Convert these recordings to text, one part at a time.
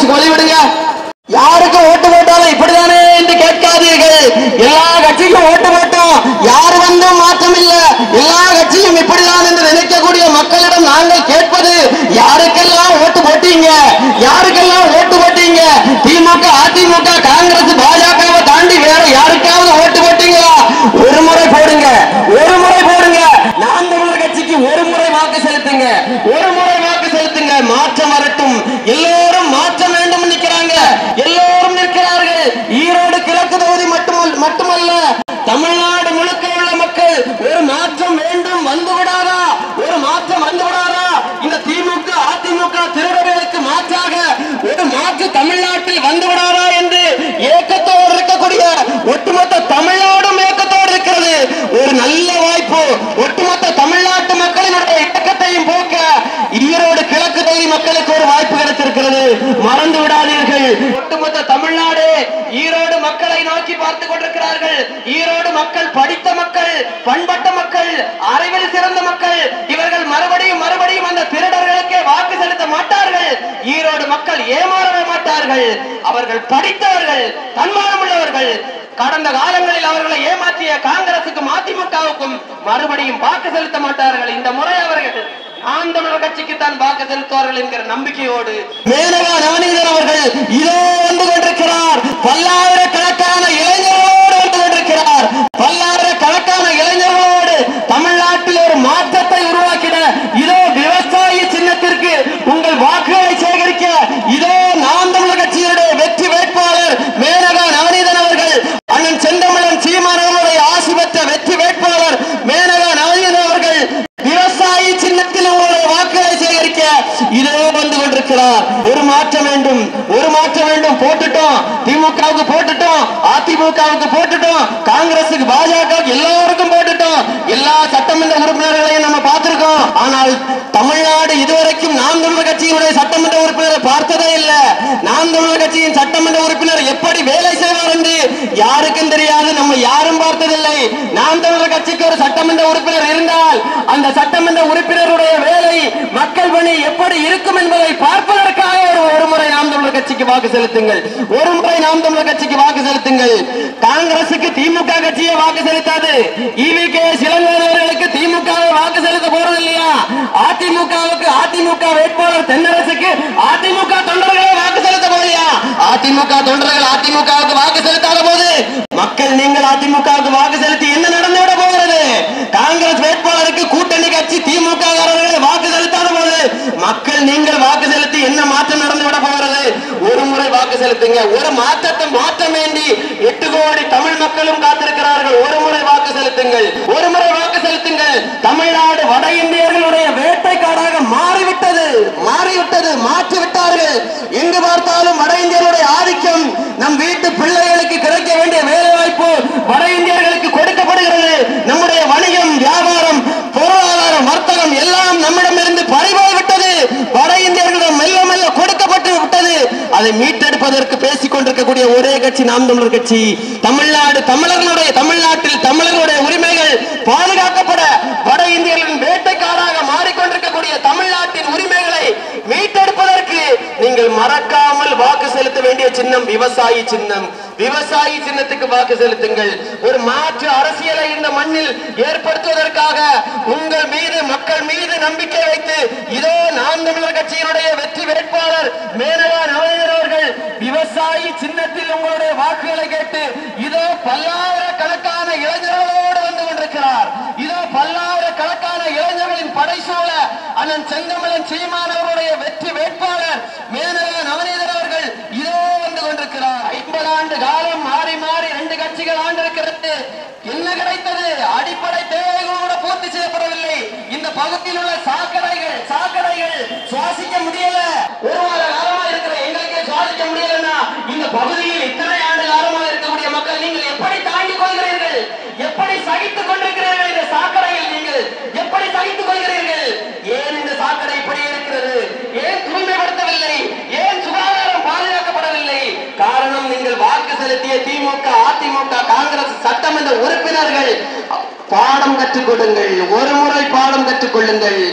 காங்கிரஸுக்கு வழிவிடுங்க யாருக்கு ஓட்டு போட்டாலும் இப்படிதானே என்று கேட்காதீர்கள் எல்லா கட்சிக்கும் ஓட்டு போட்டோம் யார் வந்தும் மாற்றம் இல்ல எல்லா கட்சியும் இப்படிதான் என்று நினைக்கக்கூடிய மக்களிடம் நாங்கள் கேட்பது யாருக்கெல்லாம் ஓட்டு போட்டீங்க யாருக்கெல்லாம் ஓட்டு போட்டீங்க திமுக அதிமுக காங்கிரஸ் பாஜகவை தாண்டி வேற யாருக்காவது ஓட்டு போட்டீங்களா ஒரு முறை போடுங்க ஒரு முறை போடுங்க நான் தமிழர் கட்சிக்கு ஒரு முறை வாக்கு செலுத்துங்க ஒரு முறை வாக்கு செலுத்துங்க மாற்றம் வரட்டும் எல்லோரும் மாற்றம் வேண்டும் நிற்கிறாங்க எல்லோரும் நிற்கிறார்கள் ஈரோடு கிழக்கு தொகுதி மட்டுமல்ல மட்டுமல்ல தமிழ்நாடு முழுக்க உள்ள மக்கள் ஒரு மாற்றம் வேண்டும் வந்து விடாதா ஒரு மாற்றம் வந்து விடாதா இந்த திமுக அதிமுக திருடர்களுக்கு மாற்றாக ஒரு மாற்று தமிழ்நாட்டில் வந்து விடாதா என்று ஏக்கத்தோடு இருக்கக்கூடிய ஒட்டுமொத்த தமிழ்நாடும் ஏக்கத்தோடு இருக்கிறது ஒரு நல்ல வாய்ப்பு ஒட்டுமொத்த தமிழ்நாட்டு மக்களினுடைய இயக்கத்தையும் போக்க ஈரோடு கிழக்கு தொகுதி மக்களுக்கு ஒரு வாய்ப்பு கிடைத்திருக்கிறது மறந்து விடாதீர்கள் ஒட்டுமொத்த தமிழ்நாடு ஈரோடு மக்களை நோக்கி பார்த்து கொண்டிருக்கிறார்கள் ஈரோடு மக்கள் படித்த மக்கள் பண்பட்ட மக்கள் அறிவில் சிறந்த மக்கள் இவர்கள் மறுபடியும் மறுபடியும் அந்த திருடர்களுக்கே வாக்கு செலுத்த மாட்டார்கள் ஈரோடு மக்கள் ஏமாறவே மாட்டார்கள் அவர்கள் படித்தவர்கள் தன்மானம் உள்ளவர்கள் கடந்த காலங்களில் அவர்களை ஏமாற்றிய காங்கிரசுக்கும் அதிமுகவுக்கும் மறுபடியும் வாக்கு செலுத்த மாட்டார்கள் இந்த முறை அவர்கள் நாம் தமிழர் கட்சிக்கு தான் வாக்கு செலுத்துவார்கள் என்கிற நம்பிக்கையோடு மேனகா நவநீதன் அவர்கள் இதோ வந்து கொண்டிருக்கிறார் பல்லாயிரக்கணக்கான இளைஞர்களோடு வந்து கொண்டிருக்கிறார் பல்லாயிரக்கணக்கான இளைஞர்களோடு தமிழ்நாட்டில் ஒரு மாற்றத்தை உருவாக்கிட இதோ விவசாயி சின்னத்திற்கு உங்கள் வாக்குகளை சேகரிக்க இதோ நாம் தமிழர் கட்சியுடைய வெற்றி வேட்பாளர் மேனகா நவநீதன் அவர்கள் அண்ணன் செந்தமிழன் சீமான் அவர்களுடைய ஆசி பெற்ற வெற்றி வேட்பாளர் மேனகா நவநீதன் அவர்கள் விவசாயி சின்னத்தில் உங்களுடைய வாக்குகளை சேகரிக்க இதோ வந்து கொண்டிருக்கிறார் ஒரு மாற்றம் வேண்டும் ஒரு மாற்றம் வேண்டும் போட்டுட்டோம் திமுகவுக்கு போட்டுட்டோம் அதிமுகவுக்கு போட்டுட்டோம் காங்கிரசுக்கு பாஜகவுக்கு எல்லாருக்கும் போட்டுட்டோம் எல்லா சட்டமன்ற உறுப்பினர்களையும் நம்ம பார்த்திருக்கோம் ஆனால் தமிழ்நாடு இதுவரைக்கும் நாம் தமிழர் கட்சியினுடைய சட்டமன்ற உறுப்பினரை பார்த்ததே இல்ல நாம் தமிழர் கட்சியின் சட்டமன்ற உறுப்பினர் எப்படி வேலை செய்வார் என்று யாருக்கும் தெரியாது நம்ம யாரும் பார்த்ததில்லை நாம் தமிழர் கட்சிக்கு ஒரு சட்டமன்ற உறுப்பினர் இருந்தால் அந்த சட்டமன்ற உறுப்பினருடைய வேலை மக்கள் பணி எப்படி இருக்கும் என்பதை பார்ப்பதற்காக ஒரு ஒரு முறை நாம் தமிழர் கட்சிக்கு வாக்கு செலுத்துங்கள் ஒரு முறை நாம் தமிழர் கட்சிக்கு வாக்கு செலுத்துங்கள் காங்கிரசுக்கு திமுக கட்சியை வாக்கு செலுத்தாது இவி கே சிலங்கோனவர்களுக்கு திமுக வாக்கு செலுத்த போறது இல்லையா அதிமுகவுக்கு அதிமுக வேட்பாளர் தென்னரசுக்கு அதிமுக தொண்டர்களை வாக்கு செலுத்த போறியா அதிமுக தொண்டர்கள் அதிமுகவுக்கு வாக்கு செலுத்தாத போது மக்கள் நீங்கள் அதிமுகவுக்கு வாக்கு செலுத்தி என்ன நடந்து விட போகிறது காங்கிரஸ் வேட்பாளருக்கு கூட்டணி கட்சி திமுக காரர்களை வாக்கு செலுத்தாத போது மக்கள் நீங்கள் வாக்கு செலுத்தி என்ன மாற்றம் நடந்து விட போகிறது ஒரு முறை வாக்கு செலுத்துங்க ஒரு மாற்றத்தை மாற்ற வேண்டி எட்டு கோடி தமிழ் மக்களும் காத்திருக்கிறார்கள் ஒரு முறை வாக்கு செலுத்துங்கள் ஒரு முறை வாக்கு செலுத்துங்கள் தமிழ்நாடு வட இந்தியர்களுடைய வேட்டைக்காடாக மாறிவிட்டது மாறிவிட்டது மாற்றி விட்டார்கள் எங்கு பார்த்தாலும் வட இந்தியர்களுடைய ஆதிக்கம் நம் வீட்டு பிள்ளைகளுக்கு கிடைக்க வேண்டிய வேலை வாய்ப்பு வட இந்தியர்களுக்கு கொடுக்கப்படுகிறது நம்முடைய வணிகம் வியாபாரம் பொருளாதாரம் வர்த்தகம் எல்லாம் நம்மிடமிருந்து பறிபோய் விட்டது வட இந்தியர்களிடம் மெல்ல மெல்ல கொடுக்கப்பட்டு விட்டது அதை மீட்டெடுப்பதற்கு பேசிக் கொண்டிருக்கக்கூடிய ஒரே கட்சி நாம் தமிழர் கட்சி தமிழ்நாடு தமிழர்களுடைய தமிழ்நாட்டில் தமிழர்களுடைய உரிமைகள் பாதுகாக்கப்பட வட இந்தியர்களின் வேட்டைக்காராக மாறிக்கொண்டிருக்கக்கூடிய தமிழ்நாட்டின் உரிமைகளை மீட்டெடுப்பதற்கு நீங்கள் மறக்காமல் வாக்கு செலுத்த வேண்டிய சின்னம் விவசாயி சின்னம் விவசாயி சின்னத்துக்கு வாக்கு செலுத்துங்கள் ஒரு மாற்று அரசியலை இந்த மண்ணில் ஏற்படுத்துவதற்காக உங்கள் மீது மக்கள் மீது நம்பிக்கை வைத்து இதோ நாம் தமிழர் கட்சியினுடைய வெற்றி வேட்பாளர் மேனகா நவீனர் அவர்கள் விவசாயி சின்னத்தில் உங்களுடைய வாக்குகளை கேட்டு இதோ பல்லாயிரக்கணக்கான இளைஞர்களோடு வந்து கொண்டிருக்கிறார் இதோ பல்லாயிரக்கணக்கான இளைஞர்களின் படைசூழ அண்ணன் செங்கமலன் சீமான் அவருடைய வெற்றி வேட்பாளர் மேனகா நவநீதன் அவர்கள் இதோ வந்து கொண்டிருக்கிறார் ஐம்பது ஆண்டு காலம் மாறி மாறி ரெண்டு கட்சிகள் ஆண்டிருக்கிறது என்ன கிடைத்தது அடிப்படை தேவைகள் கூட பூர்த்தி செய்யப்படவில்லை இந்த பகுதியில் உள்ள சாக்கடைகள் சாக்கடைகள் சுவாசிக்க முடியல ஒரு வார காலமா இருக்கிற எங்களுக்கே சுவாசிக்க முடியலன்னா இந்த பகுதியில் இத்தனை ஆண்டு காலமா இருக்கக்கூடிய மக்கள் நீங்கள் எப்படி தாங்கிக் கொள்கிறீர்கள் எப்படி சகித்துக் கொண்டிருக்கிறீர்கள் இந்த சாக்கடையில் நீங்கள் எப்படி சகித்துக் கொள்கிறீர்கள் ஏன் இந்த சாக்கடை இப்படி இருக்கிறது ஏன் தூய்மைப்படுத்தவில்லை ஏன் சுகாதாரம் பாதுகாக்கப்படவில்லை காரணம் நீங்கள் வாக்கு செலுத்திய திமுக அதிமுக காங்கிரஸ் சட்டமன்ற உறுப்பினர்கள் பாடம் கற்றுக் கொடுங்கள் ஒரு முறை பாடம் கற்றுக் கொள்ளுங்கள் இந்த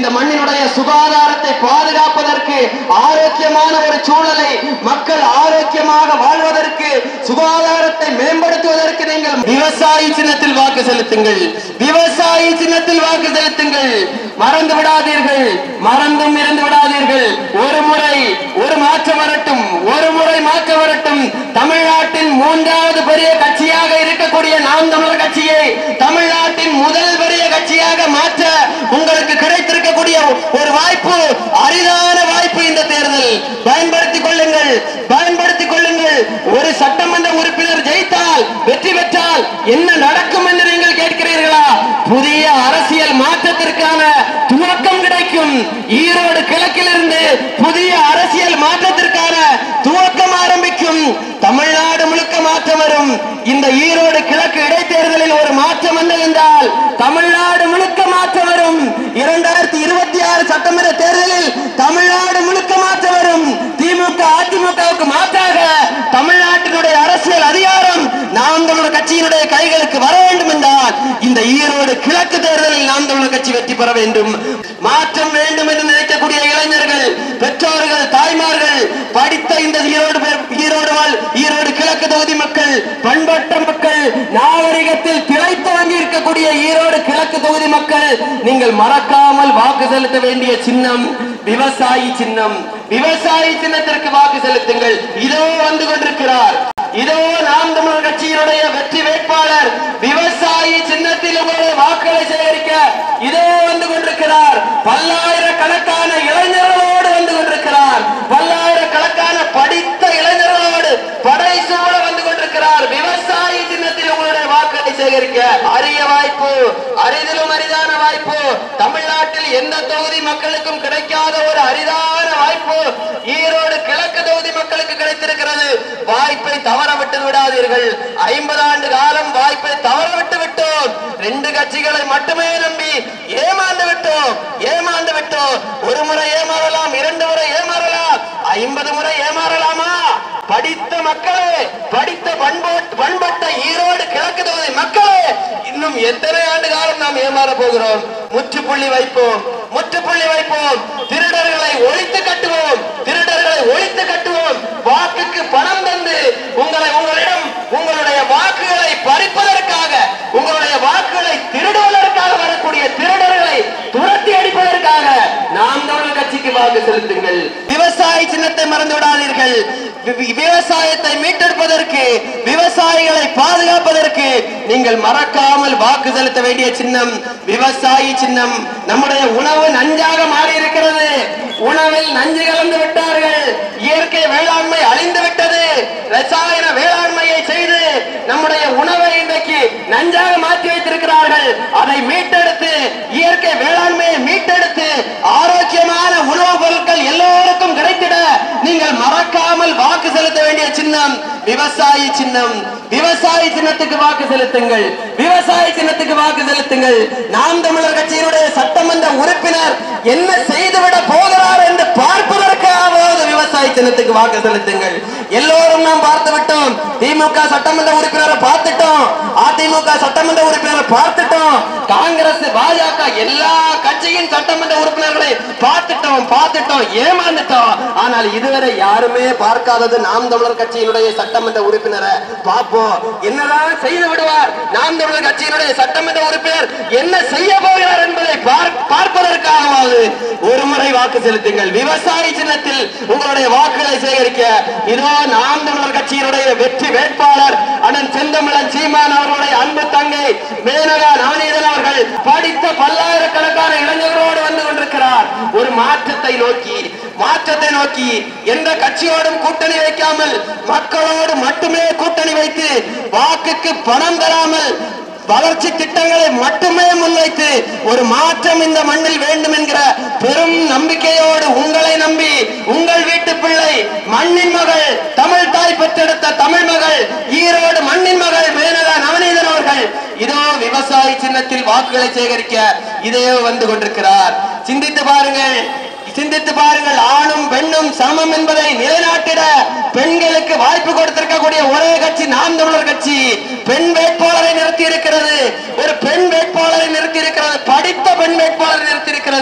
இந்த மண்ணினுடைய சுகாதாரத்தை பாதுகாப்பதற்கு ஆரோக்கியமான ஒரு சூழலை மக்கள் ஆரோக்கியமாக வாழ்வதற்கு சுகாதாரத்தை மேம்படுத்துவதற்கு நீங்கள் விவசாயி சின்னத்தில் வாக்கு செலுத்துங்கள் விவசாயி சின்னத்தில் வாக்கு செலுத்துங்கள் மறந்து விடாதீர்கள் மறந்தும் இருந்து விடாதீர்கள் ஒரு முறை ஒரு மாற்றம் வரட்டும் ஒரு முறை மாற்றம் வரட்டும் தமிழ்நாட்டின் மூன்றாவது பெரிய கட்சியாக இருக்கக்கூடிய நாம் தமிழர் கட்சியை தமிழ்நாட்டின் முதல் பெரிய கட்சியாக மாற்ற உங்களுக்கு கிடைத்திருக்கக்கூடிய ஒரு வாய்ப்பு அரிதான வாய்ப்பு இந்த தேர்தல் பயன்படுத்திக் கொள்ளுங்கள் பயன்படுத்திக் கொள்ளுங்கள் ஒரு சட்டமன்ற உறுப்பினர் ஜெயித்தால் வெற்றி பெற்றால் என்ன நடக்கும் என்று நீங்கள் கேட்கிறீர்களா புதிய அரசியல் மாற்றத்திற்கான துவக்கம் கிடைக்கும் ஈரோடு கிழக்கிலிருந்து புதிய அரசியல் மாற்றத்திற்கான துவக்கம் ஆரம்பிக்கும் தமிழ்நாடு முழுக்க மாற்றம் வரும் இந்த ஈரோடு கிழக்கு இடைத்தேர்தலில் ஒரு மாற்றம் வந்தது என்றால் தமிழ்நாடு முழுக்க மாற்றம் வரும் இரண்டாயிரத்தி இருபத்தி ஆறு சட்டமன்ற தேர்தலில் தமிழ்நாடு முழுக்க மாற்றம் வரும் திமுக அதிமுகவுக்கு மாற்றாக தமிழ்நாட்டினுடைய அரசியல் அதிகாரம் நாம் தமிழர் கட்சியினுடைய கைகளுக்கு வர வேண்டும் என்றால் இந்த ஈரோடு கிழக்கு தேர்தலில் நாம் தமிழர் கட்சி வெற்றி பெற வேண்டும் மாற்றம் வேண்டும் என்று நினைக்கக்கூடிய இளைஞர்கள் பெற்றோர்கள் தாய்மார்கள் படித்த இந்த ஈரோடு பேர்- ஈரோடு வாழ் ஈரோடு கிழக்கு தொகுதி மக்கள் பண்பட்ட மக்கள் நாகரிகத்தில் திளைத்து வாங்கி இருக்கக்கூடிய ஈரோடு கிழக்கு தொகுதி மக்கள் நீங்கள் மறக்காமல் வாக்கு செலுத்த வேண்டிய சின்னம் விவசாயி சின்னம் விவசாயி சின்னத்திற்கு வாக்கு செலுத்துங்கள் இதோ வந்து கொண்டிருக்கிறார் இதோ நாம் தமிழர் கட்சியினுடைய வெற்றி வேட்பாளர் விவசாயி சின்னத்தில் உங்களுடைய வாக்குகளை சேகரிக்க இதோ வந்து கொண்டிருக்கிறார் பல்லாயிரக்கணக்கான இளைஞர்களோடு வந்து கொண்டிருக்கிறார் பல்லாயிரக்கணக்கான படித்த இளைஞர்களோடு படை சூழ வந்து கொண்டிருக்கிறார் விவசாயி சின்னத்தில் உங்களுடைய வாக்குகளை சேகரிக்க அரிய வாய்ப்பு அரிதிலும் அரிதான வாய்ப்பு தமிழ்நாட்டில் எந்த தொகுதி மக்களுக்கும் கிடைக்காத ஒரு அரிதான வாய்ப்பு ஈரோடு கிழக்கு தொகுதி மக்களுக்கு கிடைத்திருக்கிறது வாய்ப்பை தவற விட்டு விடாதீர்கள் ஐம்பது ஆண்டு காலம் வாய்ப்பை தவற விட்டு விட்டோம் ரெண்டு கட்சிகளை மட்டுமே நம்பி ஏமாந்து விட்டோம் ஏமாந்து விட்டோம் ஒரு முறை ஏமாறலாம் இரண்டு முறை ஏமாறலாம் ஐம்பது முறை ஏமாறலாமா படித்த மக்களே படித்த பண்போட் பண்பட்ட ஈரோடு கிழக்கு தொகுதி மக்களே இன்னும் எத்தனை ஆண்டு காலம் நாம் ஏமாற போகிறோம் முற்றுப்புள்ளி வைப்போம் முற்றுப்புள்ளி வைப்போம் திருடர்களை ஒழித்து கட்டுவோம் திருடர்களை ஒழித்து கட்டுவோம் வாக்குக்கு பணம் தந்து உங்களை உங்களிடம் உங்களுடைய வாக்குகளை பறிப்பதற்காக உங்களுடைய வாக்குகளை திருடுவதற்காக வரக்கூடிய திருடர்களை துரத்தி அடிப்பதற்காக நாம் தமிழர் கட்சிக்கு வாக்கு செலுத்துங்கள் விவசாய சின்னத்தை மறந்து விடாதீர்கள் வி- வி- விவசாயத்தை மீட்டெடுப்பதற்கு விவசாயிகளை பாதுகாப்பதற்கு நீங்கள் மறக்காமல் வாக்கு செலுத்த வேண்டிய சின்னம் விவசாயி சின்னம் நம்முடைய உணவு நஞ்சாக மாறி இருக்கிறது உணவில் நஞ்சு கலந்து விட்டார்கள் இயற்கை வேளாண்மை அழிந்து விட்டது ரசாயன வேளாண்மையை செய்து நம்முடைய உணவை இன்றைக்கு நஞ்சாக மாற்றி வைத்திருக்கிறார்கள் அதை மீட்டெடுத்து இயற்கை வேளாண்மையை மீட்டெடுத்து ஆரோக்கியமான உணவுப் பொருட்கள் எல்லோருக்கும் கிடைத்திட நீங்கள் மறக்காமல் வாக்கு செலுத்த வேண்டிய சின்னம் விவசாயி சின்னம் விவசாயி சின்னத்துக்கு வாக்கு செலுத்துங்கள் விவசாயி சின்னத்துக்கு வாக்கு செலுத்துங்கள் நாம் தமிழர் கட்சியினுடைய சட்டமன்ற உறுப்பினர் என்ன செய்துவிட போகிறார் என்று பார்ப்பதற்காவது விவசாயி சின்னத்துக்கு வாக்கு செலுத்துங்கள் எல்லோரும் நாம் பார்த்து விட்டோம் திமுக சட்டமன்ற உறுப்பினரை பார்த்துட்டோம் அதிமுக சட்டமன்ற உறுப்பினரை பார்த்துட்டோம் காங்கிரஸ் பாஜக எல்லா கட்சியின் சட்டமன்ற உறுப்பினர்களை பார்த்துட்டோம் பார்த்துட்டோம் ஏமாந்துட்டோம் ஆனால் இதுவரை யாருமே பார்க்காதது நாம் தமிழர் கட்சியினுடைய சட்டமன்ற உறுப்பினரை பார்ப்போம் என்னதான் செய்து விடுவார் நாம் தமிழர் கட்சியினுடைய சட்டமன்ற உறுப்பினர் என்ன செய்ய போகிறார் என்பதை பார்- பார்ப்பதற்காகவாவது ஒரு முறை வாக்கு செலுத்துங்கள் விவசாயி சின்னத்தில் உங்களுடைய வாக்குகளை சேகரிக்க இதோ நாம் தமிழர் கட்சியினுடைய வெற்றி வேட்பாளர் அண்ணன் செந்தமிழன் சீமான் அவர்களுடைய அன்பு தங்கை மேனகா நவநீதன் அவர்கள் படித்த பல்லாயிரக்கணக்கான இளைஞர்களோடு வந்து கொண்டிருக்கிறார் ஒரு மாற்றத்தை நோக்கி மாற்றத்தை நோக்கி எந்த கட்சியோடும் கூட்டணி வைக்காமல் மக்களோடு மட்டுமே கூட்டணி வைத்து வாக்குக்கு பணம் தராமல் வளர்ச்சி திட்டங்களை மட்டுமே முன்வைத்து ஒரு மாற்றம் இந்த மண்ணில் வேண்டும் என்கிற பெரும் நம்பிக்கையோடு உங்களை நம்பி உங்கள் வீட்டு பிள்ளை மண்ணின் மகள் தமிழ் தாய் பெற்றெடுத்த தமிழ் மகள் ஈரோடு மண்ணின் மகள் மேனகா நவநீதன் அவர்கள் இதோ விவசாயி சின்னத்தில் வாக்குகளை சேகரிக்க இதே வந்து கொண்டிருக்கிறார் சிந்தித்து பாருங்கள் சிந்தித்து பாருங்கள் ஆணும் பெண்ணும் சமம் என்பதை நிலைநாட்டிட பெண்களுக்கு வாய்ப்பு கொடுத்திருக்கக்கூடிய ஒரே கட்சி நாம் தமிழர் கட்சி பெண் வேட்பாளரை நிறுத்தி இருக்கிறது ஒரு பெண் வேட்பாளரை நிறுத்தி இருக்கிறது படித்த பெண் வேட்பாளரை நிறுத்தி இருக்கிறது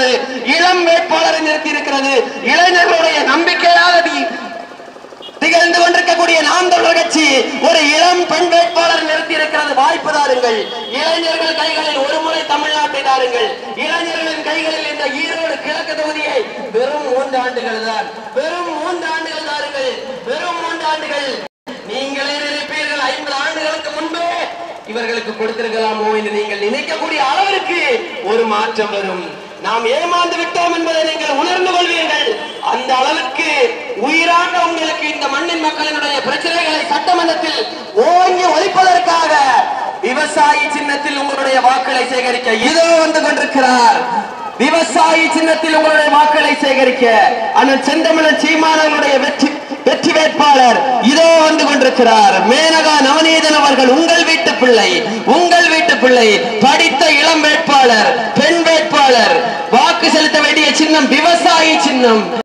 இளம் வேட்பாளரை நிறுத்தி இருக்கிறது இளைஞர்களுடைய நம்பிக்கையாக தி- திகழ்ந்து கொண்டிருக்கக்கூடிய நாம் தமிழர் கட்சி ஒரு இளம் பெண் வேட்பாளர் நிறுத்தி இருக்கிறது வாய்ப்பு தாருங்கள் இளைஞர்கள் கைகளில் ஒரு முறை தமிழ்நாட்டை தாருங்கள் இளைஞர்களின் கைகளில் இந்த ஈரோடு கிழக்கு தொகுதியை வெறும் மூன்று ஆண்டுகள் தான் வெறும் மூன்று ஆண்டுகள் தாருங்கள் வெறும் மூன்று ஆண்டுகள் நீங்களே நினைப்பீர்கள் ஐம்பது ஆண்டுகளுக்கு முன்பே இவர்களுக்கு கொடுத்திருக்கலாமோ என்று நீங்கள் நினைக்கக்கூடிய அளவிற்கு ஒரு மாற்றம் வரும் நாம் ஏமாந்து விட்டோம் என்பதை நீங்கள் உணர்ந்து கொள்வீர்கள் அந்த அளவுக்கு உயிராக உங்களுக்கு இந்த மண்ணின் மக்களினுடைய பிரச்சனைகளை சட்டமன்றத்தில் ஓங்கி ஒழிப்பதற்காக விவசாயி சின்னத்தில் உங்களுடைய வாக்களை சேகரிக்க இதோ வந்து கொண்டிருக்கிறார் விவசாயி சின்னத்தில் உங்களுடைய வாக்களை சேகரிக்க அண்ணன் செந்தமிழன் சீமானவர்களுடைய வெற்றி வெற்றி வேட்பாளர் இதோ வந்து கொண்டிருக்கிறார் மேனகா நவநீதன் அவர்கள் உங்கள் வீட்டு பிள்ளை உங்கள் வீட்டு பிள்ளை படித்த இளம் வேட்பாளர் பெண் வேட்பாளர் வாக்கு செலுத்த வேண்டிய சின்னம் விவசாயி சின்னம்